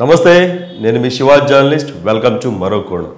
నమస్తే నేను మీ శివా జర్నలిస్ట్ వెల్కమ్ టు మరో కోణం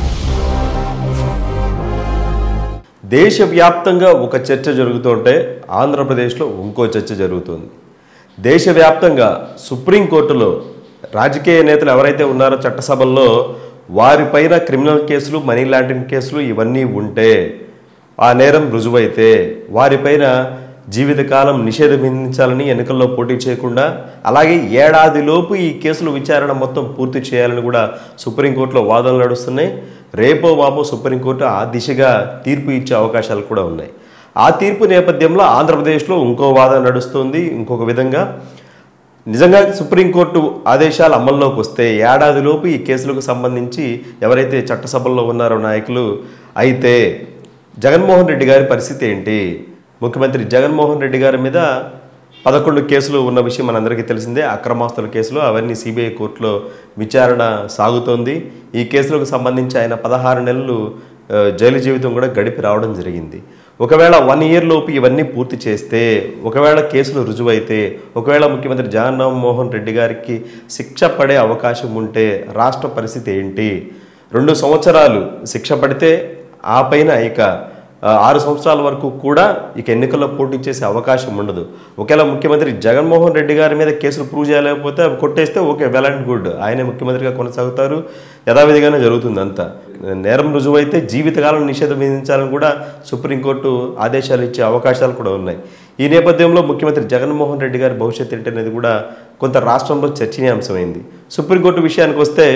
దేశవ్యాప్తంగా ఒక చర్చ జరుగుతుంటే ఆంధ్రప్రదేశ్లో ఇంకో చర్చ జరుగుతుంది దేశవ్యాప్తంగా సుప్రీంకోర్టులో రాజకీయ నేతలు ఎవరైతే ఉన్నారో చట్టసభల్లో వారిపైన క్రిమినల్ కేసులు మనీ లాండరింగ్ కేసులు ఇవన్నీ ఉంటే ఆ నేరం రుజువైతే వారిపైన జీవితకాలం నిషేధం విధించాలని ఎన్నికల్లో పోటీ చేయకుండా అలాగే ఏడాదిలోపు ఈ కేసుల విచారణ మొత్తం పూర్తి చేయాలని కూడా సుప్రీంకోర్టులో వాదనలు నడుస్తున్నాయి రేపో మాపో సుప్రీంకోర్టు ఆ దిశగా తీర్పు ఇచ్చే అవకాశాలు కూడా ఉన్నాయి ఆ తీర్పు నేపథ్యంలో ఆంధ్రప్రదేశ్లో ఇంకో వాదన నడుస్తుంది ఇంకొక విధంగా నిజంగా సుప్రీంకోర్టు ఆదేశాలు అమల్లోకి వస్తే ఏడాదిలోపు ఈ కేసులకు సంబంధించి ఎవరైతే చట్టసభల్లో ఉన్నారో నాయకులు అయితే జగన్మోహన్ రెడ్డి గారి పరిస్థితి ఏంటి ముఖ్యమంత్రి జగన్మోహన్ రెడ్డి గారి మీద పదకొండు కేసులు ఉన్న విషయం మనందరికీ తెలిసిందే అక్రమాస్తుల కేసులు అవన్నీ సిబిఐ కోర్టులో విచారణ సాగుతోంది ఈ కేసులకు సంబంధించి ఆయన పదహారు నెలలు ఆ, జైలు జీవితం కూడా గడిపి రావడం జరిగింది ఒకవేళ వన్ ఇయర్ లోపు ఇవన్నీ పూర్తి చేస్తే ఒకవేళ కేసులు రుజువైతే ఒకవేళ ముఖ్యమంత్రి జగన్మోహన్ రెడ్డి గారికి శిక్ష పడే అవకాశం ఉంటే రాష్ట్ర పరిస్థితి ఏంటి రెండు సంవత్సరాలు శిక్ష పడితే ఆ పైన ఇక ఆ, ఆరు సంవత్సరాల వరకు కూడా ఇక ఎన్నికల్లో పోటీ చేసే అవకాశం ఉండదు ఒకవేళ ముఖ్యమంత్రి జగన్మోహన్ రెడ్డి గారి మీద కేసులు ప్రూవ్ చేయలేకపోతే అవి కొట్టేస్తే ఓకే వెల్ అండ్ గుడ్ ఆయనే ముఖ్యమంత్రిగా కొనసాగుతారు యథావిధిగానే జరుగుతుంది అంతా నేరం రుజువైతే జీవితకాలం నిషేధం విధించాలని కూడా సుప్రీంకోర్టు ఆదేశాలు ఇచ్చే అవకాశాలు కూడా ఉన్నాయి ఈ నేపథ్యంలో ముఖ్యమంత్రి జగన్మోహన్ రెడ్డి గారి భవిష్యత్తు ఏంటి అనేది కూడా కొంత రాష్ట్రంలో చర్చనీయాంశమైంది సుప్రీంకోర్టు విషయానికి వస్తే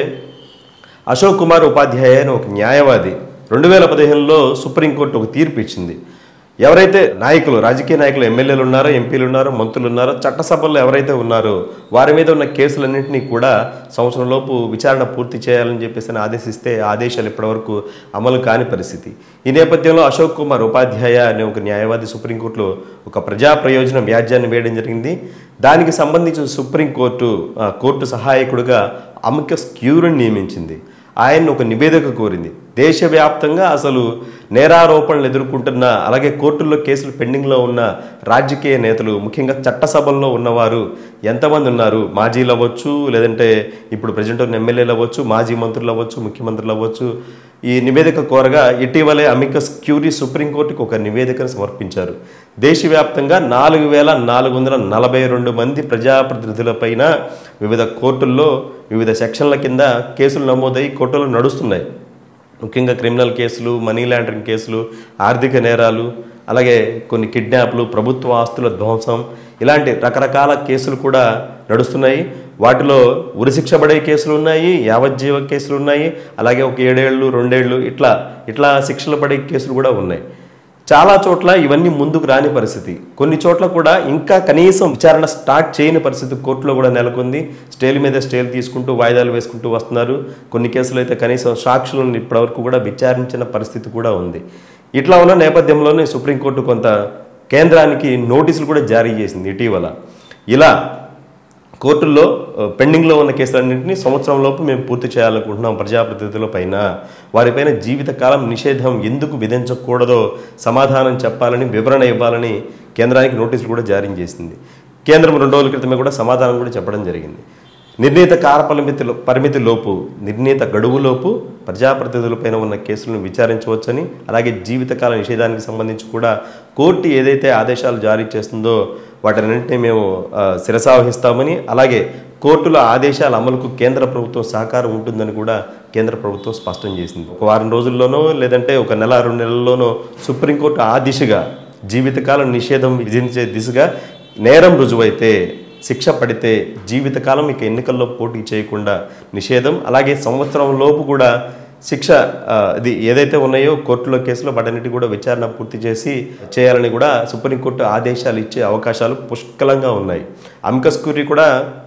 అశోక్ కుమార్ ఉపాధ్యాయ అని ఒక న్యాయవాది రెండు వేల పదిహేనులో సుప్రీంకోర్టు ఒక తీర్పు ఇచ్చింది ఎవరైతే నాయకులు రాజకీయ నాయకులు ఎమ్మెల్యేలు ఉన్నారో ఎంపీలు ఉన్నారో మంత్రులు ఉన్నారో చట్టసభల్లో ఎవరైతే ఉన్నారో వారి మీద ఉన్న కేసులన్నింటినీ కూడా సంవత్సరంలోపు విచారణ పూర్తి చేయాలని చెప్పేసి అని ఆదేశిస్తే ఆ ఆదేశాలు ఇప్పటివరకు అమలు కాని పరిస్థితి ఈ నేపథ్యంలో అశోక్ కుమార్ ఉపాధ్యాయ అనే ఒక న్యాయవాది సుప్రీంకోర్టులో ఒక ప్రజా ప్రయోజన వ్యాజ్యాన్ని వేయడం జరిగింది దానికి సంబంధించి సుప్రీంకోర్టు ఆ, కోర్టు సహాయకుడిగా అమికస్ క్యూర్ని నియమించింది ఆయన ఒక నివేదిక కోరింది దేశవ్యాప్తంగా అసలు నేరారోపణలు ఎదుర్కొంటున్న అలాగే కోర్టుల్లో కేసులు పెండింగ్లో ఉన్న రాజకీయ నేతలు ముఖ్యంగా చట్టసభల్లో ఉన్నవారు ఎంతమంది ఉన్నారు మాజీలు అవ్వచ్చు లేదంటే ఇప్పుడు ప్రజెంట్ ఉన్న ఎమ్మెల్యేలు అవ్వచ్చు మాజీ మంత్రులు అవ్వచ్చు ముఖ్యమంత్రులు అవ్వచ్చు ఈ నివేదిక కోరగా ఇటీవలే అమికస్ క్యూరీ సుప్రీంకోర్టుకు ఒక నివేదికను సమర్పించారు దేశవ్యాప్తంగా నాలుగు వేల నాలుగు వందల నలభై రెండు మంది ప్రజాప్రతినిధులపైన వివిధ కోర్టుల్లో వివిధ సెక్షన్ల కింద కేసులు నమోదై కోర్టులు నడుస్తున్నాయి ముఖ్యంగా క్రిమినల్ కేసులు మనీ లాండరింగ్ కేసులు ఆర్థిక నేరాలు అలాగే కొన్ని కిడ్నాప్లు ప్రభుత్వ ఆస్తుల ధ్వంసం ఇలాంటి రకరకాల కేసులు కూడా నడుస్తున్నాయి వాటిలో ఉరిశిక్ష పడే కేసులు ఉన్నాయి యావజ్జీవ కేసులు ఉన్నాయి అలాగే ఒక ఏడేళ్ళు రెండేళ్ళు ఇట్లా ఇట్లా శిక్షలు పడే కేసులు కూడా ఉన్నాయి చాలా చోట్ల ఇవన్నీ ముందుకు రాని పరిస్థితి కొన్ని చోట్ల కూడా ఇంకా కనీసం విచారణ స్టార్ట్ చేయని పరిస్థితి కోర్టులో కూడా నెలకొంది స్టేల్ మీద స్టేల్ తీసుకుంటూ వాయిదాలు వేసుకుంటూ వస్తున్నారు కొన్ని కేసులు అయితే కనీసం సాక్షులను ఇప్పటివరకు కూడా విచారించిన పరిస్థితి కూడా ఉంది ఇట్లా ఉన్న నేపథ్యంలోనే సుప్రీంకోర్టు కొంత కేంద్రానికి నోటీసులు కూడా జారీ చేసింది ఇటీవల ఇలా కోర్టుల్లో ఆ, పెండింగ్లో ఉన్న కేసులన్నింటినీ సంవత్సరంలోపు మేము పూర్తి చేయాలనుకుంటున్నాం ప్రజాప్రతినిధుల పైన వారిపైన జీవితకాలం నిషేధం ఎందుకు విధించకూడదో సమాధానం చెప్పాలని వివరణ ఇవ్వాలని కేంద్రానికి నోటీసులు కూడా జారీ చేసింది కేంద్రం రెండు రోజుల క్రితమే కూడా సమాధానం కూడా చెప్పడం జరిగింది నిర్ణీత కాల పరిమితి పరిమితి లోపు నిర్ణీత గడువులోపు ప్రజాప్రతినిధులపైన ఉన్న కేసులను విచారించవచ్చని అలాగే జీవితకాల నిషేధానికి సంబంధించి కూడా కోర్టు ఏదైతే ఆదేశాలు జారీ చేస్తుందో వాటన్నింటినీ మేము ఆ, శిరసావహిస్తామని అలాగే కోర్టుల ఆదేశాల అమలుకు కేంద్ర ప్రభుత్వం సహకారం ఉంటుందని కూడా కేంద్ర ప్రభుత్వం స్పష్టం చేసింది ఒక వారం రోజుల్లోనో లేదంటే ఒక నెల రెండు నెలల్లోనో సుప్రీంకోర్టు ఆ దిశగా జీవితకాలం నిషేధం విధించే దిశగా నేరం రుజువైతే శిక్ష పడితే జీవితకాలం ఇక ఎన్నికల్లో పోటీ చేయకుండా నిషేధం అలాగే సంవత్సరం లోపు కూడా శిక్ష ఆ, ఇది ఏదైతే ఉన్నాయో కోర్టులో కేసులో వాటన్నిటి కూడా విచారణ పూర్తి చేసి చేయాలని కూడా సుప్రీంకోర్టు ఆదేశాలు ఇచ్చే అవకాశాలు పుష్కలంగా ఉన్నాయి అమికస్ క్యూరీ కూడా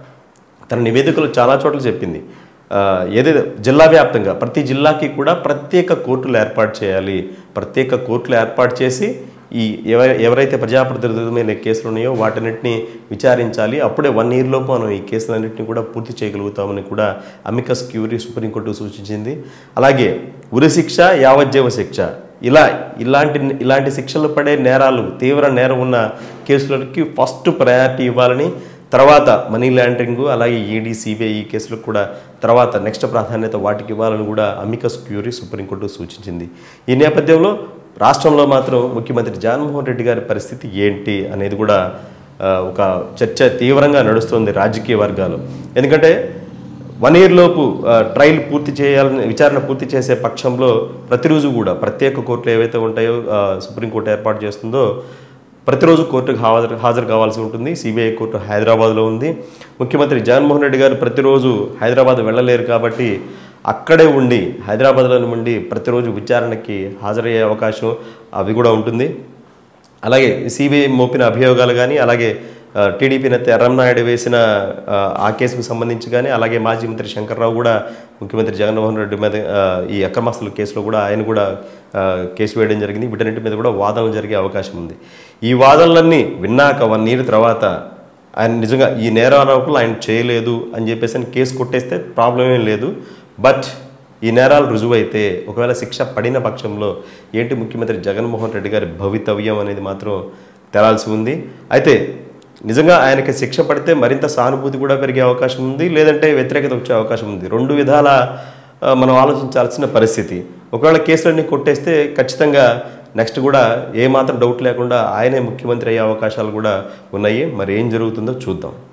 తన నివేదికలు చాలా చోట్ల చెప్పింది ఆ, ఏదైతే జిల్లా వ్యాప్తంగా ప్రతి జిల్లాకి కూడా ప్రత్యేక కోర్టులు ఏర్పాటు చేయాలి ప్రత్యేక కోర్టులు ఏర్పాటు చేసి ఈ ఎవ ఎవరైతే ప్రజాప్రతినిధులమైన కేసులు ఉన్నాయో వాటన్నిటిని విచారించాలి అప్పుడే వన్ ఇయర్ లోపు మనం ఈ కేసులన్నింటినీ కూడా పూర్తి చేయగలుగుతామని కూడా అమికస్ క్యూరీ సుప్రీంకోర్టు సూచించింది అలాగే ఉరిశిక్ష యావజ్జీవ శిక్ష ఇలా ఇలాంటి ఇలాంటి శిక్షలు పడే నేరాలు తీవ్ర నేరం ఉన్న కేసులకి ఫస్ట్ ప్రయారిటీ ఇవ్వాలని తర్వాత మనీ లాండరింగ్ అలాగే ఈడీ సిబిఐ ఈ కేసులకు కూడా తర్వాత నెక్స్ట్ ప్రాధాన్యత వాటికి ఇవ్వాలని కూడా అమికస్ క్యూరీ సుప్రీంకోర్టు సూచించింది ఈ నేపథ్యంలో రాష్ట్రంలో మాత్రం ముఖ్యమంత్రి జగన్మోహన్ రెడ్డి గారి పరిస్థితి ఏంటి అనేది కూడా ఆ, ఒక చర్చ తీవ్రంగా నడుస్తుంది రాజకీయ వర్గాలు ఎందుకంటే వన్ ఇయర్ లోపు ఆ, ట్రయల్ పూర్తి చేయాలని విచారణ పూర్తి చేసే పక్షంలో ప్రతిరోజు కూడా ప్రత్యేక కోర్టులు ఏవైతే ఉంటాయో ఆ, సుప్రీంకోర్టు ఏర్పాటు చేస్తుందో ప్రతిరోజు కోర్టుకు హాజరు హాజరు కావాల్సి ఉంటుంది సిబిఐ కోర్టు హైదరాబాద్లో ఉంది ముఖ్యమంత్రి జగన్మోహన్ రెడ్డి గారు ప్రతిరోజు హైదరాబాద్ వెళ్ళలేరు కాబట్టి అక్కడే ఉండి హైదరాబాద్లో ఉండి ప్రతిరోజు విచారణకి హాజరయ్యే అవకాశం అవి కూడా ఉంటుంది అలాగే సిబిఐ మోపిన అభియోగాలు కానీ అలాగే ఆ, టీడీపీ నేత ఎర్రంనాయుడు వేసిన ఆ, ఆ కేసుకు సంబంధించి కానీ అలాగే మాజీ మంత్రి శంకర్రావు కూడా ముఖ్యమంత్రి జగన్మోహన్ రెడ్డి మీద ఆ, ఈ అక్రమస్తుల కేసులో కూడా ఆయన కూడా ఆ, కేసు వేయడం జరిగింది వీటన్నిటి మీద కూడా వాదనలు జరిగే అవకాశం ఉంది ఈ వాదనలన్నీ విన్నాక వన్ ఇయర్ తర్వాత ఆయన నిజంగా ఈ నేరారోపణలు ఆయన చేయలేదు అని చెప్పేసి ఆయన కేసు కొట్టేస్తే ప్రాబ్లం ఏం లేదు బట్ ఈ నేరాలు రుజువైతే ఒకవేళ శిక్ష పడిన పక్షంలో ఏంటి ముఖ్యమంత్రి జగన్మోహన్ రెడ్డి గారి భవితవ్యం అనేది మాత్రం తెలాల్సి ఉంది అయితే నిజంగా ఆయనకి శిక్ష పడితే మరింత సానుభూతి కూడా పెరిగే అవకాశం ఉంది లేదంటే వ్యతిరేకత వచ్చే అవకాశం ఉంది రెండు విధాల ఆ, మనం ఆలోచించాల్సిన పరిస్థితి ఒకవేళ కేసులన్నీ కొట్టేస్తే ఖచ్చితంగా నెక్స్ట్ కూడా ఏ మాత్రం డౌట్ లేకుండా ఆయనే ముఖ్యమంత్రి అయ్యే అవకాశాలు కూడా ఉన్నాయి మరి ఏం జరుగుతుందో చూద్దాం